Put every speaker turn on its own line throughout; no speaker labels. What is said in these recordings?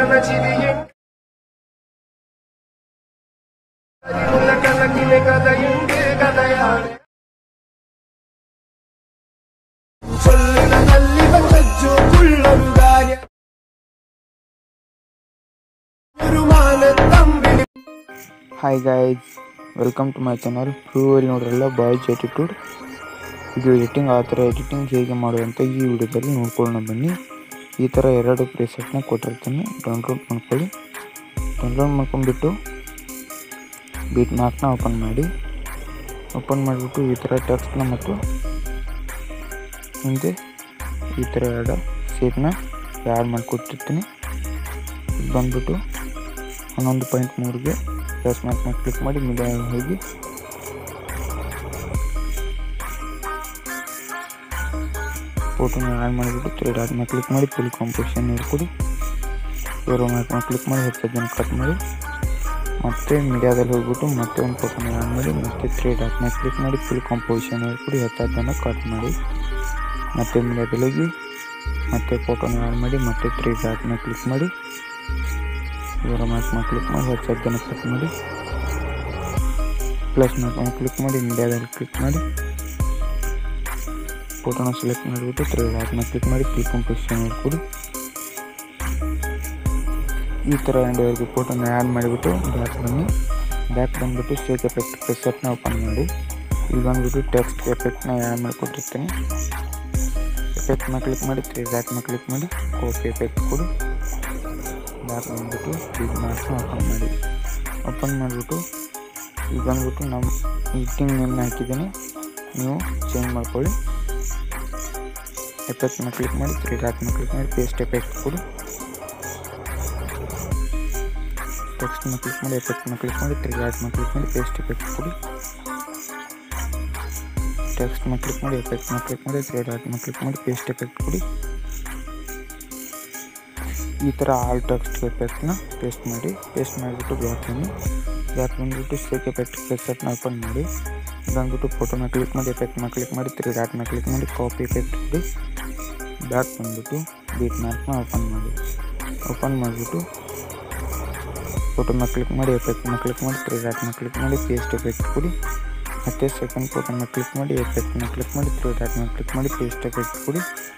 చిరియం ఉన్న కలకిలే కదయుండే కదయాడే చొల్లిన తల్లి ಬಂದಜ್ಜು ಕುಳ್ಳರು ಗಾರ್ಯ ಗುರುಮಾನ ತಂಬಿಳಿ
hi guys welcome to my channel ಪ್ರೂವಲ್ಲಿ ನೋಡ್ರಲ್ಲ ಬಾಯ್ಸ್ ಆಟಿಟ್ಯೂಡ್ ಇದು ಎಡಿಟಿಂಗ್ ಆ ಥರ ಎಡಿಟಿಂಗ್ ಹೇಗೆ ಮಾಡೋದಂತ ಈ ವಿಡಿಯೋದಲ್ಲಿ ನೋಡ್ಕೊಳ್ಳೋಣ ಬನ್ನಿ ಈ ಥರ ಎರಡು ಪ್ಲೇಸಸ್ನ ಕೊಟ್ಟಿರ್ತೀನಿ ಡೌನ್ಲೋಡ್ ಮಾಡ್ಕೊಳ್ಳಿ ಡೌನ್ಲೋಡ್ ಮಾಡ್ಕೊಂಡ್ಬಿಟ್ಟು ಬೀಟ್ ಮ್ಯಾಪ್ನ ಓಪನ್ ಮಾಡಿ ಓಪನ್ ಮಾಡಿಬಿಟ್ಟು ಈ ಥರ ಟೆಕ್ಸ್ಟ್ನ ಮತ್ತು ಹಿಂದೆ ಈ ಥರ ಎರಡು ಶೇಪ್ನ ಆ್ಯಡ್ ಮಾಡಿಕೊಟ್ಟಿರ್ತೀನಿ ಇದು ಬಂದ್ಬಿಟ್ಟು ಹನ್ನೊಂದು ಪಾಯಿಂಟ್ ಮೂರಿಗೆ ಪ್ಲಸ್ ಮಾರ್ಕ್ನ ಕ್ಲಿಕ್ ಮಾಡಿ ಮೀಡಿಯಾ ಹೋಗಿ ಫೋಟೋನ ಆ್ಯಡ್ ಮಾಡಿಬಿಟ್ಟು ತ್ರೀ ಡಾಟ್ನ ಕ್ಲಿಕ್ ಮಾಡಿ ಫುಲ್ ಕಾಂಪೋಸಿಷನ್ ಕೊಡಿ ಏರೋ ಮ್ಯಾಪ್ನ ಕ್ಲಿಕ್ ಮಾಡಿ ಹೆಚ್ಚು ಜನ ಕಟ್ ಮಾಡಿ ಮತ್ತೆ ಮೀಡಿಯಾದಲ್ಲಿ ಹೋಗ್ಬಿಟ್ಟು ಮತ್ತೆ ಒಂದು ಫೋಟೋನ ಆ್ಯಡ್ ಮಾಡಿ ಮತ್ತೆ ತ್ರೀ ಡಾಟ್ನ ಕ್ಲಿಕ್ ಮಾಡಿ ಫುಲ್ ಕಾಂಪೋಸಿಷನ್ ಕೊಡಿ ಹೆಚ್ಚು ಜನ ಕಟ್ ಮಾಡಿ ಮತ್ತೆ ಮೀಡಿಯಾದಲ್ಲಿ ಹೋಗಿ ಮತ್ತೆ ಫೋಟೋನ ಆ್ಯಡ್ ಮಾಡಿ ಮತ್ತೆ ತ್ರೀ ಡಾಟ್ನ ಕ್ಲಿಕ್ ಮಾಡಿ ಇವರ ಮ್ಯಾಪ್ನ ಕ್ಲಿಕ್ ಮಾಡಿ ಹೆಚ್ಚು ಜನ ಕಟ್ ಮಾಡಿ ಪ್ಲಸ್ ಮ್ಯಾಪ್ನ ಕ್ಲಿಕ್ ಮಾಡಿ ಮೀಡಿಯಾದಲ್ಲಿ ಕ್ಲಿಕ್ ಮಾಡಿ ಫೋಟೋನ ಸೆಲೆಕ್ಟ್ ಮಾಡಿಬಿಟ್ಟು ತ್ರೀ ಡಾಟ್ನ ಕ್ಲಿಕ್ ಮಾಡಿ ಕ್ಲಿಕ್ ಕಂಪೋಸಿಷನ್ ಕೊಡಿ ಈ ಥರ ಎಂಡವರೆಗೆ ಫೋಟೋನ ಆ್ಯಡ್ ಮಾಡಿಬಿಟ್ಟು ಬ್ಯಾಕ್ ಬನ್ನಿ ಬ್ಯಾಕ್ ಬಂದುಬಿಟ್ಟು ಶೇಕ್ ಎಫೆಕ್ಟ್ ಪ್ರೆಸೆಟ್ನ ಓಪನ್ ಮಾಡಿ ಇಲ್ಲಿ ಬಂದುಬಿಟ್ಟು ಟೆಕ್ಸ್ಟ್ ಎಫೆಕ್ಟ್ನ ಆ್ಯಡ್ ಮಾಡಿಕೊಟ್ಟಿರ್ತೀನಿ ಎಫೆಕ್ಟ್ನ ಕ್ಲಿಕ್ ಮಾಡಿ ತ್ರೀ ಡಾಟ್ನ ಕ್ಲಿಕ್ ಮಾಡಿ ಕಾಪಿ ಎಫೆಕ್ಟ್ ಕೊಡಿ ಬ್ಯಾಕ್ ಬಂದುಬಿಟ್ಟು ಬಿಗ್ ಮಾರ್ಕ್ಸ್ನ ಓಪನ್ ಮಾಡಿ ಓಪನ್ ಮಾಡಿಬಿಟ್ಟು ಈಗ ಬಂದ್ಬಿಟ್ಟು ನಮ್ಮ ಮೀಟಿಂಗ್ ನೇಮ್ನ ಹಾಕಿದ್ದೀನಿ ನೀವು ಚೇಂಜ್ ಮಾಡ್ಕೊಳ್ಳಿ ಎಫೆಕ್ಟ್ನ ಕ್ಲಿಕ್ ಮಾಡಿ ತ್ರೀ ಡಾಟ್ನ ಕ್ಲಿಕ್ ಮಾಡಿ ಪೇಸ್ಟ್ ಎಫೆಕ್ಟ್ ಕೊಡಿ ಟೆಕ್ಸ್ಟ್ನ ಕ್ಲಿಕ್ ಮಾಡಿ ಎಫೆಕ್ಟ್ನ ಕ್ಲಿಕ್ ಮಾಡಿ ತ್ರೀ ಡಾಟ್ನ ಕ್ಲಿಕ್ ಮಾಡಿ ಪೇಸ್ಟ್ ಎಫೆಕ್ಟ್ ಕೊಡಿ ಟೆಕ್ಸ್ಟ್ನ ಕ್ಲಿಕ್ ಮಾಡಿ ಎಫೆಕ್ಟ್ನ ಕ್ಲಿಕ್ ಮಾಡಿ ತ್ರೀ ಡಾಟ್ನ ಕ್ಲಿಕ್ ಮಾಡಿ ಪೇಸ್ಟ್ ಎಫೆಕ್ಟ್ ಕೊಡಿ ಈ ಥರ ಆಲ್ ಟೆಕ್ಸ್ಟ್ ಎಫೆಕ್ಟ್ನ ಪೇಸ್ಟ್ ಮಾಡಿ ಪೇಸ್ಟ್ ಮಾಡಿಬಿಟ್ಟು ಬ್ಯಾಕ್ ಬನ್ನಿ ಬ್ಯಾಕ್ ಬಂದುಬಿಟ್ಟು ಶೇಕ್ ಎಫೆಕ್ಟ್ ಪ್ರೆಸೆಟ್ನ ಓಪನ್ ಮಾಡಿ ಬಂದ್ಬಿಟ್ಟು ಫೋಟೋನ ಕ್ಲಿಕ್ ಮಾಡಿ ಎಫೆಕ್ಟ್ನ ಕ್ಲಿಕ್ ಮಾಡಿ ತ್ರೀ ಡಾಟ್ನ ಕ್ಲಿಕ್ ಮಾಡಿ ಕಾಪಿ ಎಫೆಕ್ಟ್ ಕೊಡಿ ಬ್ಯಾಕ್ ಬಂದುಬಿಟ್ಟು ಬೀಟ್ ಮ್ಯಾಪ್ನ ಓಪನ್ ಮಾಡಿ ಓಪನ್ ಮಾಡಿಬಿಟ್ಟು ಫೋಟೋನ ಕ್ಲಿಕ್ ಮಾಡಿ ಎಫೆಕ್ಟ್ನ ಕ್ಲಿಕ್ ಮಾಡಿ ತ್ರೀ ಡಾಟ್ನ ಕ್ಲಿಕ್ ಮಾಡಿ ಪೇಸ್ಟ್ ಎಫೆಕ್ಟ್ ಕೊಡಿ ಮತ್ತು ಸೆಕೆಂಡ್ ಫೋಟೋನ ಕ್ಲಿಕ್ ಮಾಡಿ ಎಫೆಕ್ಟ್ನ ಕ್ಲಿಕ್ ಮಾಡಿ ತ್ರೀ ಡಾಟ್ನ ಕ್ಲಿಕ್ ಮಾಡಿ ಪೇಸ್ಟ್ ಎಫೆಕ್ಟ್ ಕೊಡಿ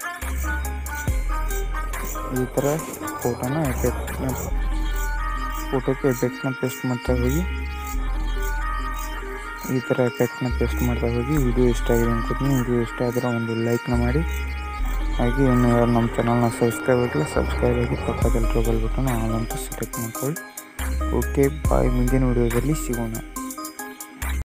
ಈ ಥರ ಫೋಟೋನ ಎಫೆಕ್ಟ್ನ ಫೋಟೋಕ್ಕೆ ಎಫೆಕ್ಟ್ನ ಪೇಸ್ಟ್ ಮಾಡ್ತಾ ಹೋಗಿ ಈ ಥರ ಎಫೆಕ್ಟ್ನ ಪೇಸ್ಟ್ ಮಾಡ್ತಾ ಹೋಗಿ ವಿಡಿಯೋ ಇಷ್ಟ ಆಗಿದೆ ಅನ್ಕೋತೀನಿ ವಿಡಿಯೋ ಇಷ್ಟ ಆದರೆ ಒಂದು ಲೈಕ್ನ ಮಾಡಿ ಹಾಗೆ ಇನ್ನು ಯಾರು ನಮ್ಮ ಚಾನಲ್ನ ಸಬ್ಸ್ಕ್ರೈಬ್ ಆಗಿಲ್ಲ ಸಬ್ಸ್ಕ್ರೈಬ್ ಆಗಿ ಪಕ್ಕದಲ್ಲಿ ಟ್ರೋಬಲ್ ಬಟನ್ ಆಲ್ ಅಂತ ಸೆಲೆಕ್ಟ್ ಮಾಡ್ಕೊಳ್ಳಿ ಓಕೆ ಬಾಯ್ ಮುಂದಿನ ವಿಡಿಯೋದಲ್ಲಿ ಸಿಗೋಣ